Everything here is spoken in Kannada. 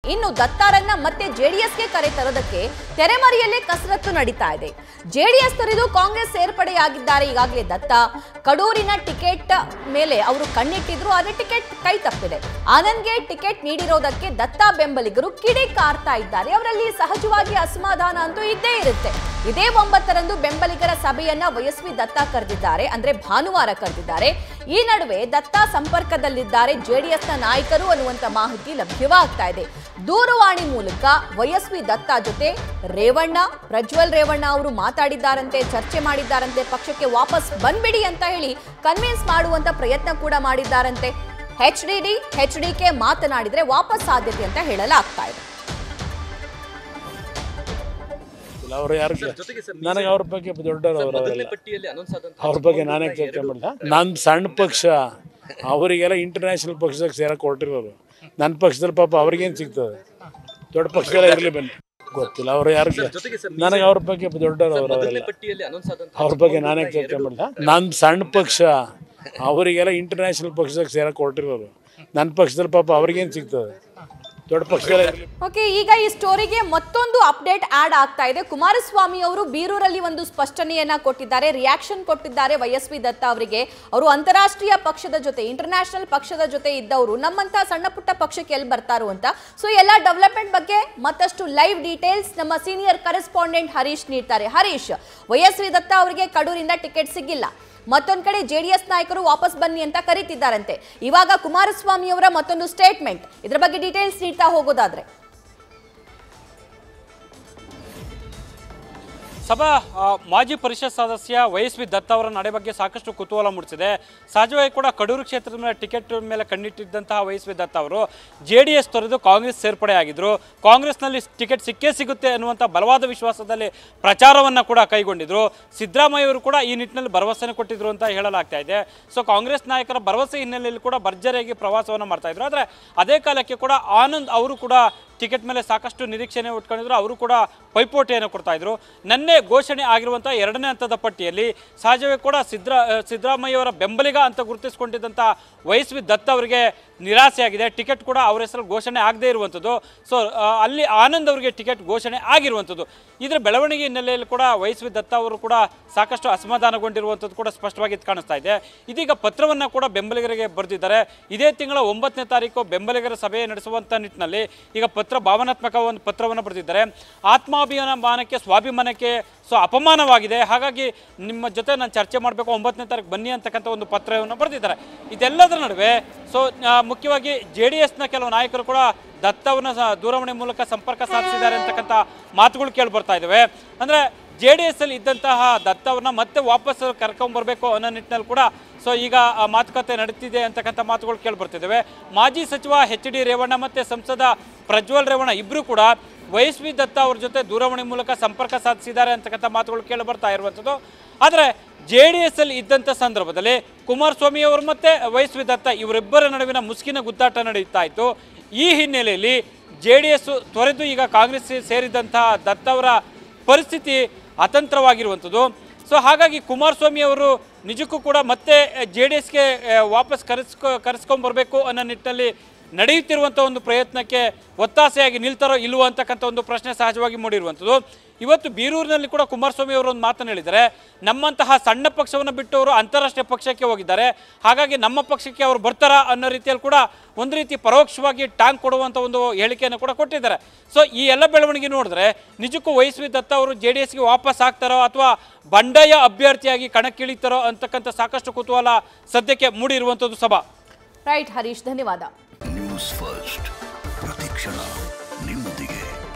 ಇನ್ನು ದತ್ತಾರನ್ನ ಮತ್ತೆ ಜೆಡಿಎಸ್ಗೆ ಕರೆ ತರೋದಕ್ಕೆ ತೆರೆಮರೆಯಲ್ಲೇ ಕಸರತ್ತು ನಡೀತಾ ಇದೆ ಜೆಡಿಎಸ್ ತೊರೆದು ಕಾಂಗ್ರೆಸ್ ಸೇರ್ಪಡೆಯಾಗಿದ್ದಾರೆ ಈಗಾಗಲೇ ದತ್ತ ಕಡೂರಿನ ಟಿಕೆಟ್ ಮೇಲೆ ಅವರು ಕಣ್ಣಿಟ್ಟಿದ್ರು ಆದ್ರೆ ಟಿಕೆಟ್ ಕೈ ತಪ್ಪಿದೆ ಆನಂದ್ಗೆ ಟಿಕೆಟ್ ನೀಡಿರೋದಕ್ಕೆ ದತ್ತ ಬೆಂಬಲಿಗರು ಕಿಡಿ ಕಾರ್ತಾ ಇದ್ದಾರೆ ಅವರಲ್ಲಿ ಸಹಜವಾಗಿ ಅಸಮಾಧಾನ ಅಂತೂ ಇದ್ದೇ ಇರುತ್ತೆ ಇದೇ ಒಂಬತ್ತರಂದು ಬೆಂಬಲಿಗರ ಸಭೆಯನ್ನ ವಯಸ್ವಿ ದತ್ತ ಕರೆದಿದ್ದಾರೆ ಅಂದ್ರೆ ಭಾನುವಾರ ಕರೆದಿದ್ದಾರೆ ಈ ನಡುವೆ ದತ್ತ ಸಂಪರ್ಕದಲ್ಲಿದ್ದಾರೆ ಜೆಡಿಎಸ್ನ ನಾಯಕರು ಅನ್ನುವಂತ ಮಾಹಿತಿ ಲಭ್ಯವಾಗ್ತಾ ಇದೆ ದೂರವಾಣಿ ಮೂಲಕ ವಯಸ್ವಿ ದತ್ತ ಜೊತೆ ರೇವಣ್ಣ ಪ್ರಜ್ವಲ್ ರೇವಣ್ಣ ಅವರು ಮಾತಾಡಿದ್ದಾರಂತೆ ಚರ್ಚೆ ಮಾಡಿದ್ದಾರಂತೆ ಪಕ್ಷಕ್ಕೆ ವಾಪಸ್ ಬಂದ್ಬಿಡಿ ಅಂತ ಹೇಳಿ ಕನ್ವಿನ್ಸ್ ಮಾಡುವಂತ ಪ್ರಯತ್ನ ಕೂಡ ಮಾಡಿದ್ದಾರಂತೆ H D D H D K ಮಾತನಾಡಿದ್ರೆ ವಾಪಸ್ ಸಾಧ್ಯತೆ ಅಂತ ಹೇಳಲಾಗ್ತಾ ಇದೆ ಇಲ್ಲ ಅವ್ರು ಯಾರು ನನಗೆ ಅವ್ರ ಬಗ್ಗೆ ದೊಡ್ಡವರು ಅವರು ಅವರೆಲ್ಲ ಪಟ್ಟಿಯಲ್ಲಿ ಅನೌನ್ಸ್ ಆದಂತ ಅವ್ರ ಬಗ್ಗೆ ನಾನೇ ಚರ್ಚೆ ಮಾಡಿಲ್ಲ ನನ್ನ ಸಣ್ಣ ಪಕ್ಷ ಅವರಿಗೆಲ್ಲ ಇಂಟರ್ನ್ಯಾಷನಲ್ ಪಕ್ಷದಾಗ ಸೇರಕ್ಕೆ ಹೊರಟಿರೋರು ನನ್ನ ಪಕ್ಷದಲ್ಲಿ ಪಾಪ ಅವ್ರಿಗೇನು ಸಿಗ್ತದೆ ದೊಡ್ಡ ಪಕ್ಷದಲ್ಲ ಇರಲಿ ಬನ್ನಿ ಗೊತ್ತಿಲ್ಲ ಅವ್ರು ಯಾರು ನನಗೆ ಅವ್ರ ಬಗ್ಗೆ ದೊಡ್ಡವರು ಅವರು ಅವರೆಲ್ಲ ಪಟ್ಟಿಯಲ್ಲಿ ಅನೌನ್ಸ್ ಆದಂತ ಅವ್ರ ಬಗ್ಗೆ ನಾನೇ ಚರ್ಚೆ ಮಾಡಿಲ್ಲ ನನ್ನ ಸಣ್ಣ ಪಕ್ಷ ಅವರಿಗೆಲ್ಲ ಇಂಟರ್ನ್ಯಾಷನಲ್ ಪಕ್ಷದಾಗ ಸೇರಕ್ಕೆ ಹೊರಟಿರೋರು ನನ್ನ ಪಕ್ಷದಲ್ಲಿ ಪಾಪ ಅವ್ರಿಗೇನು ಸಿಗ್ತದೆ ದೊಡ್ಡ ಪಕ್ಷದಲ್ಲ ಇರಲಿ ಓಕೆ ಈಗ ಈ ಸ್ಟೋರಿಗೆ ಮತ್ತೊಂದು ಅಪ್ಡೇಟ್ ಆಡ್ ಆಗ್ತಾ ಇದೆ ಕುಮಾರಸ್ವಾಮಿ ಅವರು ಬೀರೂರಲ್ಲಿ ಒಂದು ಸ್ಪಷ್ಟನೆಯನ್ನ ಕೊಟ್ಟಿದ್ದಾರೆ ರಿಯಾಕ್ಷನ್ ಕೊಟ್ಟಿದ್ದಾರೆ ವೈಎಸ್ವಿ ದತ್ತ ಅವರಿಗೆ ಅವರು ಅಂತಾರಾಷ್ಟ್ರೀಯ ಪಕ್ಷದ ಜೊತೆ ಇಂಟರ್ನ್ಯಾಷನಲ್ ಪಕ್ಷದ ಜೊತೆ ಇದ್ದವರು ನಮ್ಮಂತ ಸಣ್ಣ ಪುಟ್ಟ ಪಕ್ಷಕ್ಕೆ ಎಲ್ಲಿ ಬರ್ತಾರೋ ಅಂತ ಸೊ ಎಲ್ಲ ಡೆವಲಪ್ಮೆಂಟ್ ಬಗ್ಗೆ ಮತ್ತಷ್ಟು ಲೈವ್ ಡೀಟೇಲ್ಸ್ ನಮ್ಮ ಸೀನಿಯರ್ ಕರೆಸ್ಪಾಂಡೆಂಟ್ ಹರೀಶ್ ನೀಡ್ತಾರೆ ಹರೀಶ್ ವೈಎಸ್ವಿ ದತ್ತ ಅವರಿಗೆ ಕಡೂರಿಂದ ಟಿಕೆಟ್ ಸಿಗಿಲ್ಲ ಮತ್ತೊಂದ್ ಕಡೆ ಜೆಡಿಎಸ್ ನಾಯಕರು ವಾಪಸ್ ಬನ್ನಿ ಅಂತ ಕರೀತಿದ್ದಾರಂತೆ ಇವಾಗ ಕುಮಾರಸ್ವಾಮಿ ಅವರ ಮತ್ತೊಂದು ಸ್ಟೇಟ್ಮೆಂಟ್ ಇದ್ರ ಬಗ್ಗೆ ಡೀಟೇಲ್ಸ್ ನೀಡ್ತಾ ಹೋಗೋದಾದ್ರೆ ಸಭಾ ಆ, ಮಾಜಿ ಪರಿಷತ್ ಸದಸ್ಯ ವೈಎಸ್ವಿ ದತ್ತ ಅವರ ನಡೆ ಬಗ್ಗೆ ಸಾಕಷ್ಟು ಕುತೂಹಲ ಮೂಡಿಸಿದೆ ಸಹಜವಾಗಿ ಕೂಡ ಕಡೂರು ಕ್ಷೇತ್ರದ ಮೇಲೆ ಟಿಕೆಟ್ ಮೇಲೆ ಕಣ್ಣಿಟ್ಟಿದ್ದಂತಹ ವೈಎಸ್ವಿ ದತ್ತ ಅವರು ಜೆ ಡಿ ಎಸ್ ತೊರೆದು ಕಾಂಗ್ರೆಸ್ ಸೇರ್ಪಡೆಯಾಗಿದ್ದರು ಕಾಂಗ್ರೆಸ್ನಲ್ಲಿ ಟಿಕೆಟ್ ಸಿಕ್ಕೇ ಸಿಗುತ್ತೆ ಅನ್ನುವಂಥ ಬಲವಾದ ವಿಶ್ವಾಸದಲ್ಲಿ ಪ್ರಚಾರವನ್ನು ಕೂಡ ಕೈಗೊಂಡಿದ್ರು ಸಿದ್ದರಾಮಯ್ಯ ಅವರು ಕೂಡ ಈ ನಿಟ್ಟಿನಲ್ಲಿ ಭರವಸೆನ ಕೊಟ್ಟಿದ್ರು ಅಂತ ಹೇಳಲಾಗ್ತಾ ಇದೆ ಸೊ ಕಾಂಗ್ರೆಸ್ ನಾಯಕರ ಭರವಸೆ ಹಿನ್ನೆಲೆಯಲ್ಲಿ ಕೂಡ ಭರ್ಜರಿಯಾಗಿ ಪ್ರವಾಸವನ್ನು ಮಾಡ್ತಾ ಇದ್ರು ಆದರೆ ಅದೇ ಕಾಲಕ್ಕೆ ಕೂಡ ಆನಂದ್ ಅವರು ಕೂಡ ಟಿಕೆಟ್ ಮೇಲೆ ಸಾಕಷ್ಟು ನಿರೀಕ್ಷೆನೆ ಉಟ್ಕೊಂಡಿದ್ರು ಅವರು ಕೂಡ ಪೈಪೋಟಿಯನ್ನು ಕೊಡ್ತಾ ಇದ್ರು ನನ್ನೆ ಘೋಷಣೆ ಆಗಿರುವಂಥ ಎರಡನೇ ಹಂತದ ಪಟ್ಟಿಯಲ್ಲಿ ಸಹಜವೇ ಕೂಡ ಸಿದ್ದರ ಸಿದ್ದರಾಮಯ್ಯವರ ಬೆಂಬಲಿಗ ಅಂತ ಗುರುತಿಸಿಕೊಂಡಿದ್ದಂಥ ವೈಎಸ್ವಿ ದತ್ತ ಅವರಿಗೆ ನಿರಾಸೆಯಾಗಿದೆ ಟಿಕೆಟ್ ಕೂಡ ಅವರ ಹೆಸರು ಘೋಷಣೆ ಆಗದೇ ಇರುವಂಥದ್ದು ಸೊ ಅಲ್ಲಿ ಆನಂದ್ ಅವರಿಗೆ ಟಿಕೆಟ್ ಘೋಷಣೆ ಆಗಿರುವಂಥದ್ದು ಇದರ ಬೆಳವಣಿಗೆ ಹಿನ್ನೆಲೆಯಲ್ಲಿ ಕೂಡ ವೈಎಸ್ವಿ ದತ್ತ ಅವರು ಕೂಡ ಸಾಕಷ್ಟು ಅಸಮಾಧಾನಗೊಂಡಿರುವಂಥದ್ದು ಕೂಡ ಸ್ಪಷ್ಟವಾಗಿ ಎದ್ದು ಕಾಣಿಸ್ತಾ ಇದೆ ಇದೀಗ ಪತ್ರವನ್ನು ಕೂಡ ಬೆಂಬಲಿಗರಿಗೆ ಬರೆದಿದ್ದಾರೆ ಇದೇ ತಿಂಗಳ ಒಂಬತ್ತನೇ ತಾರೀಕು ಬೆಂಬಲಿಗರ ಸಭೆ ನಡೆಸುವಂಥ ನಿಟ್ಟಿನಲ್ಲಿ ಈಗ ಪತ್ರ ಭಾವನಾತ್ಮಕ ಒಂದು ಪತ್ರವನ್ನು ಬರೆದಿದ್ದಾರೆ ಆತ್ಮಾಭಿಮಾನಕ್ಕೆ ಸ್ವಾಭಿಮಾನಕ್ಕೆ ಸೊ ಅಪಮಾನವಾಗಿದೆ ಹಾಗಾಗಿ ನಿಮ್ಮ ಜೊತೆ ನಾನು ಚರ್ಚೆ ಮಾಡಬೇಕು ಒಂಬತ್ತನೇ ತಾರೀಕು ಬನ್ನಿ ಅಂತಕ್ಕಂಥ ಒಂದು ಪತ್ರವನ್ನು ಬರೆದಿದ್ದಾರೆ ಇದೆಲ್ಲದರ ನಡುವೆ ಸೊ ಆ, ಮುಖ್ಯವಾಗಿ ಜೆ ಡಿ ಎಸ್ನ ಕೆಲವು ನಾಯಕರು ಕೂಡ ದತ್ತವನ್ನು ಸಹ ದೂರವಾಣಿ ಮೂಲಕ ಸಂಪರ್ಕ ಸಾಧಿಸಿದ್ದಾರೆ ಅಂತಕ್ಕಂಥ ಮಾತುಗಳು ಕೇಳಿ ಬರ್ತಾ ಇದ್ದಾವೆ ಅಂದರೆ ಜೆ ಡಿ ಎಸ್ ಅಲ್ಲಿ ಇದ್ದಂತಹ ದತ್ತವನ್ನ ಮತ್ತೆ ವಾಪಸ್ ಕರ್ಕೊಂಡ್ಬರ್ಬೇಕು ಅನ್ನೋ ನಿಟ್ಟಿನಲ್ಲಿ ಕೂಡ ಸೊ ಈಗ ಆ ಮಾತುಕತೆ ನಡೀತಿದೆ ಅಂತಕ್ಕಂಥ ಮಾತುಗಳು ಕೇಳಿ ಬರ್ತಿದ್ದಾವೆ ಮಾಜಿ ಸಚಿವ ಎಚ್ ಡಿ ರೇವಣ್ಣ ಮತ್ತೆ ಸಂಸದ ಪ್ರಜ್ವಲ್ ರೇವಣ್ಣ ಇಬ್ಬರು ಕೂಡ ವೈಎಸ್ವಿ ದತ್ತ ಅವ್ರ ಜೊತೆ ದೂರವಾಣಿ ಮೂಲಕ ಸಂಪರ್ಕ ಸಾಧಿಸಿದ್ದಾರೆ ಅಂತಕ್ಕಂಥ ಮಾತುಗಳು ಕೇಳಿ ಬರ್ತಾ ಇರುವಂಥದ್ದು ಆದರೆ ಜೆ ಡಿ ಎಸ್ ಅಲ್ಲಿ ಇದ್ದಂಥ ಸಂದರ್ಭದಲ್ಲಿ ಕುಮಾರಸ್ವಾಮಿ ಅವರು ಮತ್ತೆ ವೈಎಸ್ವಿ ದತ್ತ ಇವರಿಬ್ಬರ ನಡುವಿನ ಮುಸ್ಕಿನ ಗುದ್ದಾಟ ನಡೆಯುತ್ತಾ ಇತ್ತು ಈ ಹಿನ್ನೆಲೆಯಲ್ಲಿ ಜೆ ಡಿ ಎಸ್ ತೊರೆದು ಈಗ ಕಾಂಗ್ರೆಸ್ ಸೇರಿದಂತಹ ದತ್ತ ಅವರ ಪರಿಸ್ಥಿತಿ ಅತಂತ್ರವಾಗಿರುವಂಥದ್ದು ಸೊ ಹಾಗಾಗಿ ಕುಮಾರಸ್ವಾಮಿ ಅವರು ನಿಜಕ್ಕೂ ಕೂಡ ಮತ್ತೆ ಜೆ ಡಿ ಎಸ್ಗೆ ವಾಪಸ್ ಕರೆಸ್ಕೊ ಕರೆಸ್ಕೊಂಬರ್ಬೇಕು ಅನ್ನೋ ನಿಟ್ಟಿನಲ್ಲಿ ನಡೆಯುತ್ತಿರುವಂಥ ಒಂದು ಪ್ರಯತ್ನಕ್ಕೆ ಒತ್ತಾಸೆಯಾಗಿ ನಿಲ್ತಾರೋ ಇಲ್ವೋ ಅಂತಕ್ಕಂಥ ಒಂದು ಪ್ರಶ್ನೆ ಸಹಜವಾಗಿ ಮೂಡಿರುವಂಥದ್ದು ಇವತ್ತು ಬೀರೂರಿನಲ್ಲಿ ಕೂಡ ಕುಮಾರಸ್ವಾಮಿ ಅವರು ಒಂದು ಮಾತನ್ನು ಹೇಳಿದ್ದಾರೆ ನಮ್ಮಂತಹ ಸಣ್ಣ ಪಕ್ಷವನ್ನು ಬಿಟ್ಟು ಅವರು ಅಂತಾರಾಷ್ಟ್ರೀಯ ಪಕ್ಷಕ್ಕೆ ಹೋಗಿದ್ದಾರೆ ಹಾಗಾಗಿ ನಮ್ಮ ಪಕ್ಷಕ್ಕೆ ಅವರು ಬರ್ತಾರಾ ಅನ್ನೋ ರೀತಿಯಲ್ಲಿ ಕೂಡ ಒಂದು ರೀತಿ ಪರೋಕ್ಷವಾಗಿ ಟಾಂಗ್ ಕೊಡುವಂಥ ಒಂದು ಹೇಳಿಕೆಯನ್ನು ಕೂಡ ಕೊಟ್ಟಿದ್ದಾರೆ ಸೊ ಈ ಎಲ್ಲ ಬೆಳವಣಿಗೆ ನೋಡಿದ್ರೆ ನಿಜಕ್ಕೂ ವೈಎಸ್ವಿ ದತ್ತ ಅವರು ಜೆ ಡಿ ಎಸ್ಗೆ ವಾಪಸ್ ಆಗ್ತಾರೋ ಅಥವಾ ಬಂಡಾಯ ಅಭ್ಯರ್ಥಿಯಾಗಿ ಕಣಕ್ಕಿಳಿತಾರೋ ಅಂತಕ್ಕಂಥ ಸಾಕಷ್ಟು ಕುತೂಹಲ ಸದ್ಯಕ್ಕೆ ಮೂಡಿರುವಂಥದ್ದು ಸಭಾ ರೈಟ್ ಹರೀಶ್ ಧನ್ಯವಾದ ನ್ಯೂಸ್ ಫಸ್ಟ್ ಪ್ರತಿಕ್ಷಣ ನಿಮ್ಮೊಂದಿಗೆ